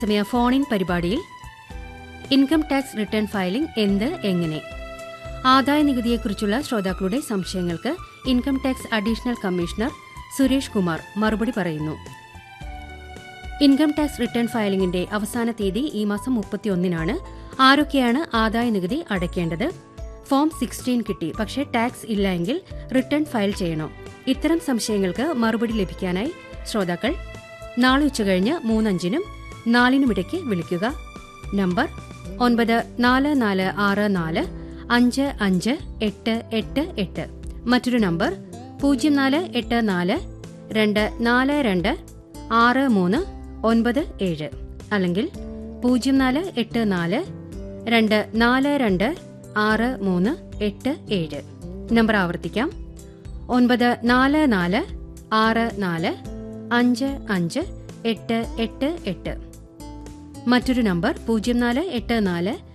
സമയ phone in പരിപാടിയിൽ income tax return filing എന്ത് എങ്ങനെ ആദായ നികുതിയെക്കുറിച്ചുള്ള ശ്രോതാക്കളുടെ സംശയങ്ങൾക്ക് income tax additional commissioner Suresh Kumar മറുപടി പറയുന്നു ഇൻകം ടാക്സ് റിട്ടേൺ ഫയലിംഗിന്റെ അവസാന തീയതി ഈ മാസം മുപ്പത്തിയൊന്നിനാണ് ആരൊക്കെയാണ് ആദായ നികുതി അടയ്ക്കേണ്ടത് ഫോം സിക്സ്റ്റീൻ കിട്ടി പക്ഷേ ടാക്സ് ഇല്ല എങ്കിൽ റിട്ടേൺ ഫയൽ ചെയ്യണോ ഇത്തരം സംശയങ്ങൾക്ക് മറുപടി ലഭിക്കാനായി ശ്രോതാക്കൾ നാളെ ഉച്ചകഴിഞ്ഞ് മൂന്നഞ്ചിനും നാലിനുമിടയ്ക്ക് വിളിക്കുക നമ്പർ ഒൻപത് നാല് നാല് ആറ് നാല് അഞ്ച് അഞ്ച് എട്ട് എട്ട് എട്ട് മറ്റൊരു നമ്പർ പൂജ്യം നാല് എട്ട് നാല് രണ്ട് നാല് രണ്ട് ആറ് മൂന്ന് ഒൻപത് ഏഴ് അല്ലെങ്കിൽ പൂജ്യം നാല് എട്ട് നാല് രണ്ട് നാല് രണ്ട് ആറ് മൂന്ന് എട്ട് ഏഴ് നമ്പർ ആവർത്തിക്കാം ഒൻപത് നാല് നാല് ആറ് നാല് അഞ്ച് അഞ്ച് എട്ട് എട്ട് എട്ട് മറ്റൊരു നമ്പർ പൂജ്യം നാല് എട്ട് നാല്